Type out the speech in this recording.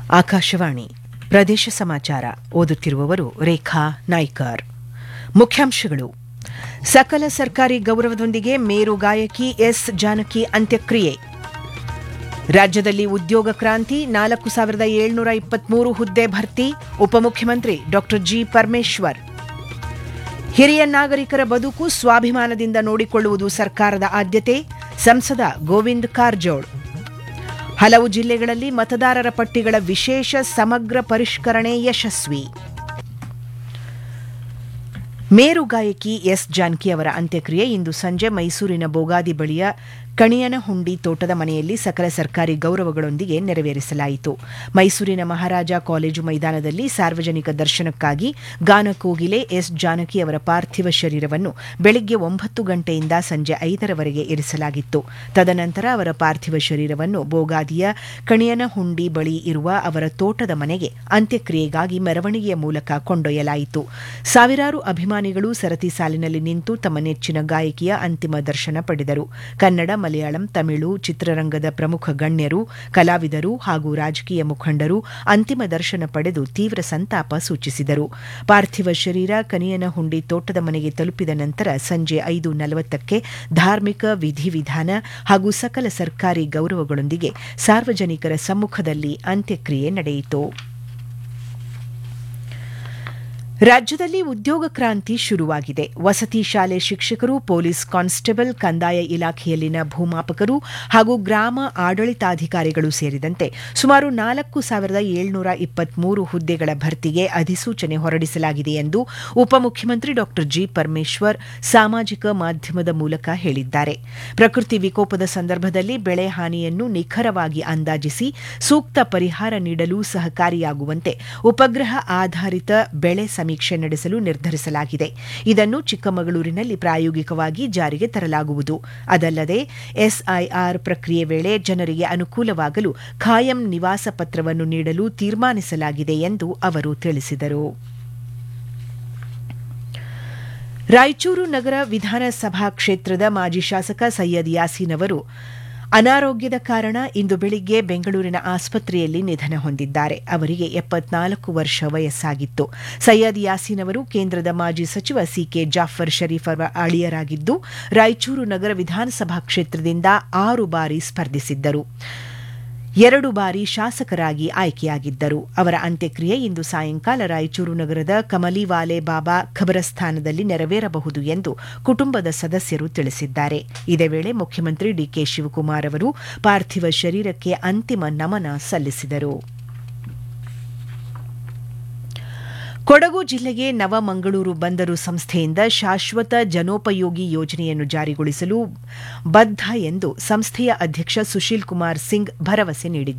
ಆಕಾಶವಾಣಿ ಪ್ರದೇಶ ಸಮಾಚಾರ ಓದುತ್ತಿರುವವರು ರೇಖಾ ನಾಯ್ಕರ್ ಮುಖ್ಯಾಂಶಗಳು ಸಕಲ ಸರ್ಕಾರಿ ಗೌರವದೊಂದಿಗೆ ಮೇರು ಗಾಯಕಿ ಎಸ್ ಜಾನಕಿ ಅಂತ್ಯಕ್ರಿಯೆ ರಾಜ್ಯದಲ್ಲಿ ಉದ್ಯೋಗ ಕ್ರಾಂತಿ ನಾಲ್ಕು ಸಾವಿರದ ಏಳ್ನೂರ ಇಪ್ಪತ್ಮೂರು ಹುದ್ದೆ ಭರ್ತಿ ಉಪಮುಖ್ಯಮಂತ್ರಿ ಡಾ ಜಿ ಪರಮೇಶ್ವರ್ ಹಿರಿಯ ನಾಗರಿಕರ ಬದುಕು ಸ್ವಾಭಿಮಾನದಿಂದ ನೋಡಿಕೊಳ್ಳುವುದು ಸರ್ಕಾರದ ಆದ್ಯತೆ ಸಂಸದ ಗೋವಿಂದ್ ಕಾರಜೋಳ್ ಹಲವು ಜಿಲ್ಲೆಗಳಲ್ಲಿ ಮತದಾರರ ಪಟ್ಟಿಗಳ ವಿಶೇಷ ಸಮಗ್ರ ಪರಿಷ್ಕರಣೆ ಯಶಸ್ವಿ ಮೇರು ಗಾಯಕಿ ಎಸ್ ಜಾನಕಿ ಅವರ ಅಂತ್ಯಕ್ರಿಯೆ ಇಂದು ಸಂಜೆ ಮೈಸೂರಿನ ಬೋಗಾದಿ ಬಳಿಯ ಕಣಿಯನಹುಂಡಿ ತೋಟದ ಮನೆಯಲ್ಲಿ ಸಕಲ ಸರ್ಕಾರಿ ಗೌರವಗಳೊಂದಿಗೆ ನೆರವೇರಿಸಲಾಯಿತು ಮೈಸೂರಿನ ಮಹಾರಾಜ ಕಾಲೇಜು ಮೈದಾನದಲ್ಲಿ ಸಾರ್ವಜನಿಕ ದರ್ಶನಕ್ಕಾಗಿ ಗಾನಕೋಗಿಲೆ ಎಸ್ ಜಾನಕಿ ಅವರ ಪಾರ್ಥಿವ ಶರೀರವನ್ನು ಬೆಳಗ್ಗೆ ಒಂಬತ್ತು ಗಂಟೆಯಿಂದ ಸಂಜೆ ಐದರವರೆಗೆ ಇರಿಸಲಾಗಿತ್ತು ತದನಂತರ ಅವರ ಪಾರ್ಥಿವ ಶರೀರವನ್ನು ಬೋಗಾದಿಯ ಕಣಿಯನಹುಂಡಿ ಬಳಿ ಇರುವ ಅವರ ತೋಟದ ಮನೆಗೆ ಅಂತ್ಯಕ್ರಿಯೆಗಾಗಿ ಮೆರವಣಿಗೆಯ ಮೂಲಕ ಕೊಂಡೊಯ್ಯಲಾಯಿತು ಸಾವಿರಾರು ಅಭಿಮಾನಿಗಳು ಸರತಿ ಸಾಲಿನಲ್ಲಿ ನಿಂತು ತಮ್ಮ ನೆಚ್ಚಿನ ಗಾಯಕಿಯ ಅಂತಿಮ ದರ್ಶನ ಪಡೆದರು ಕನ್ನಡ ಮಲಯಾಳಂ ತಮಿಳು ಚಿತ್ರರಂಗದ ಪ್ರಮುಖ ಗಣ್ಯರು ಕಲಾವಿದರು ಹಾಗೂ ರಾಜಕೀಯ ಮುಖಂಡರು ಅಂತಿಮ ದರ್ಶನ ಪಡೆದು ತೀವ್ರ ಸಂತಾಪ ಸೂಚಿಸಿದರು ಪಾರ್ಥಿವ ಶರೀರ ಕನಿಯನಹುಂಡಿ ತೋಟದ ಮನೆಗೆ ತಲುಪಿದ ನಂತರ ಸಂಜೆ ಐದು ನಲವತ್ತಕ್ಕೆ ಧಾರ್ಮಿಕ ವಿಧಿವಿಧಾನ ಹಾಗೂ ಸಕಲ ಸರ್ಕಾರಿ ಗೌರವಗಳೊಂದಿಗೆ ಸಾರ್ವಜನಿಕರ ಸಮ್ಮುಖದಲ್ಲಿ ಅಂತ್ಯಕ್ರಿಯೆ ನಡೆಯಿತು ರಾಜ್ಯದಲ್ಲಿ ಉದ್ಯೋಗ ಕ್ರಾಂತಿ ಶುರುವಾಗಿದೆ ವಸತಿ ಶಾಲೆ ಶಿಕ್ಷಕರು ಪೊಲೀಸ್ ಕಾನ್ಸ್ಟೇಬಲ್ ಕಂದಾಯ ಇಲಾಖೆಯಲ್ಲಿನ ಭೂಮಾಪಕರು ಹಾಗೂ ಗ್ರಾಮ ಆಡಳಿತಾಧಿಕಾರಿಗಳು ಸೇರಿದಂತೆ ಸುಮಾರು ನಾಲ್ಕು ಸಾವಿರದ ಏಳ್ನೂರ ಇಪ್ಪತ್ಮೂರು ಹುದ್ದೆಗಳ ಭರ್ತಿಗೆ ಅಧಿಸೂಚನೆ ಹೊರಡಿಸಲಾಗಿದೆ ಎಂದು ಉಪಮುಖ್ಯಮಂತ್ರಿ ಡಾ ಜಿ ಪರಮೇಶ್ವರ್ ಸಾಮಾಜಿಕ ಮಾಧ್ಯಮದ ಮೂಲಕ ಹೇಳಿದ್ದಾರೆ ಪ್ರಕೃತಿ ವಿಕೋಪದ ಸಂದರ್ಭದಲ್ಲಿ ಬೆಳೆ ಹಾನಿಯನ್ನು ನಿಖರವಾಗಿ ಅಂದಾಜಿಸಿ ಸೂಕ್ತ ಪರಿಹಾರ ನೀಡಲು ಸಹಕಾರಿಯಾಗುವಂತೆ ಉಪಗ್ರಹ ಆಧಾರಿತ ಬೆಳೆ ಸಮೀಕ್ಷೆ ನಡೆಸಲು ನಿರ್ಧರಿಸಲಾಗಿದೆ ಇದನ್ನು ಚಿಕ್ಕಮಗಳೂರಿನಲ್ಲಿ ಪ್ರಾಯೋಗಿಕವಾಗಿ ಜಾರಿಗೆ ತರಲಾಗುವುದು ಅದಲ್ಲದೆ ಎಸ್ಐಆರ್ ಪ್ರಕ್ರಿಯೆ ವೇಳೆ ಜನರಿಗೆ ಅನುಕೂಲವಾಗಲು ಖಾಯಂ ನಿವಾಸ ಪತ್ರವನ್ನು ನೀಡಲು ತೀರ್ಮಾನಿಸಲಾಗಿದೆ ಎಂದು ಅವರು ತಿಳಿಸಿದರು ರಾಯಚೂರು ನಗರ ವಿಧಾನಸಭಾ ಕ್ಷೇತ್ರದ ಮಾಜಿ ಶಾಸಕ ಸೈಯದ್ ಯಾಸೀನ್ ಅವರು ಅನಾರೋಗ್ಯದ ಕಾರಣ ಇಂದು ಬೆಳಿಗ್ಗೆ ಬೆಂಗಳೂರಿನ ಆಸ್ಪತ್ರೆಯಲ್ಲಿ ನಿಧನ ಹೊಂದಿದ್ದಾರೆ ಅವರಿಗೆ ಎಪ್ಪತ್ನಾಲ್ಕು ವರ್ಷ ವಯಸ್ಸಾಗಿತ್ತು ಸೈಯದ್ ಯಾಸೀನ್ ಅವರು ಕೇಂದ್ರದ ಮಾಜಿ ಸಚಿವ ಸಿಕೆ ಜಾಫರ್ ಶರೀಫ್ ಅವರ ಅಳಿಯರಾಗಿದ್ದು ರಾಯಚೂರು ನಗರ ವಿಧಾನಸಭಾ ಕ್ಷೇತ್ರದಿಂದ ಆರು ಬಾರಿ ಸ್ಪರ್ಧಿಸಿದ್ದರು ಎರಡು ಬಾರಿ ಶಾಸಕರಾಗಿ ಆಯ್ಕೆಯಾಗಿದ್ದರು ಅವರ ಅಂತ್ಯಕ್ರಿಯೆ ಇಂದು ಸಾಯಂಕಾಲ ರಾಯಚೂರು ನಗರದ ಕಮಲಿವಾಲೆ ಬಾಬಾ ಖಬರಸ್ಥಾನದಲ್ಲಿ ನೆರವೇರಬಹುದು ಎಂದು ಕುಟುಂಬದ ಸದಸ್ಯರು ತಿಳಿಸಿದ್ದಾರೆ ಇದೇ ವೇಳೆ ಮುಖ್ಯಮಂತ್ರಿ ಡಿಕೆ ಶಿವಕುಮಾರ್ ಅವರು ಪಾರ್ಥಿವ ಶರೀರಕ್ಕೆ ಅಂತಿಮ ನಮನ ಸಲ್ಲಿಸಿದರು ಕೊಡಗು ಜಿಲ್ಲೆಗೆ ನವಮಂಗಳೂರು ಬಂದರು ಸಂಸ್ಥೆಯಿಂದ ಶಾಶ್ವತ ಜನೋಪಯೋಗಿ ಯೋಜನೆಯನ್ನು ಜಾರಿಗೊಳಿಸಲು ಬದ್ಧ ಎಂದು ಸಂಸ್ಥೆಯ ಅಧ್ಯಕ್ಷ ಸುಶೀಲ್ ಕುಮಾರ್ ಸಿಂಗ್ ಭರವಸೆ ನೀಡಿದ್ದಾರೆ